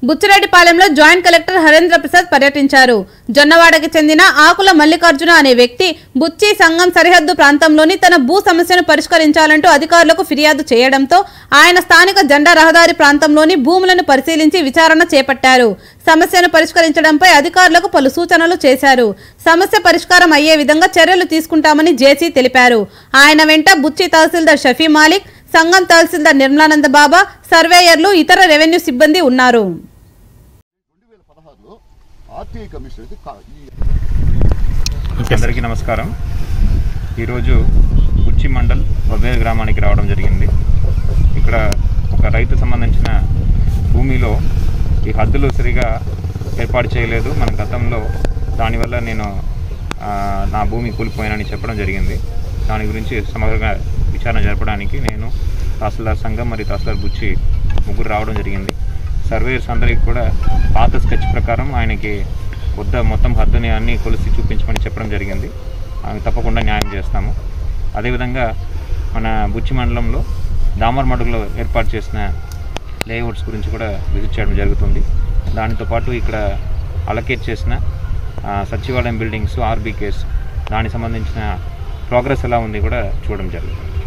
బుచ్చిరెడ్డిపాలెంలో joint collector Harendra Prasad పర్యటించారు జొన్నవాడకి చెందిన ఆకుల మల్లికార్జున అనే వ్యక్తి బుచ్చి సంఘం సరిహద్దు ప్రాంతంలోని తన భూ సమస్యను పరిష్కరించాలంటూ అధికారులకు ఫిర్యాదు చేయడంతో ఆయన స్థానిక జెండా రహదారి ప్రాంతంలోని భూములను పరిశీలించి విచారణ చేపట్టారు సమస్యను పరిష్కరించడంపై అధికారులకు పలు సూచనలు చేశారు సమస్య పరిష్కారం అయ్యే విధంగా చర్యలు తీసుకుంటామని జేసీ తెలిపారు ఆయన వెంట బుచ్చి తహసీల్దార్ షఫీ మాలిక్ సంఘం తహసీల్దార్ నిర్మలానంద బాబా సర్వేయర్లు ఇతర రెవెన్యూ సిబ్బంది ఉన్నారు రెండు వేల పదహారులో ఆర్టీఐ కమిషన్ అయితే కా- ఈ అందరికీ నమస్కారం ఈరోజు కుర్చి మండల్ వబేర్ గ్రామానికి రావడం జరిగింది ఇక్కడ ఒక రైతు సంబంధించిన భూమిలో ఈ హద్దులు సరిగా ఏర్పాటు చేయలేదు మన గతంలో దానివల్ల నేను ఆ, నా భూమి కూలిపోయానని చెప్పడం జరిగింది దాని గురించి సమగ్రంగా విచారణ జరపడానికి నేను తహసీల్దార్ సంఘం మరియు తహసీల్దార్ బుచ్చి ముగ్గురు రావడం జరిగింది సర్వేయర్స్ అందరికీ కూడా పాత స్కెచ్ ప్రకారం ఆయనకి వద్ద మొత్తం హద్దుని అన్ని కొలిసి చూపించమని చెప్పడం జరిగింది ఆమె తప్పకుండా న్యాయం చేస్తాము అదేవిధంగా మన బుచ్చి మండలంలో దామర్ మడుగులో ఏర్పాటు చేసిన లేఅవుట్స్ గురించి కూడా విజిట్ చేయడం జరుగుతుంది దానితో పాటు ఇక్కడ అలకేట్ చేసిన ఆ, సచివాలయం బిల్డింగ్స్ ఆర్బీకేస్ దానికి సంబంధించిన ప్రోగ్రెస్ ఎలా ఉంది కూడా చూడడం జరుగుతుంది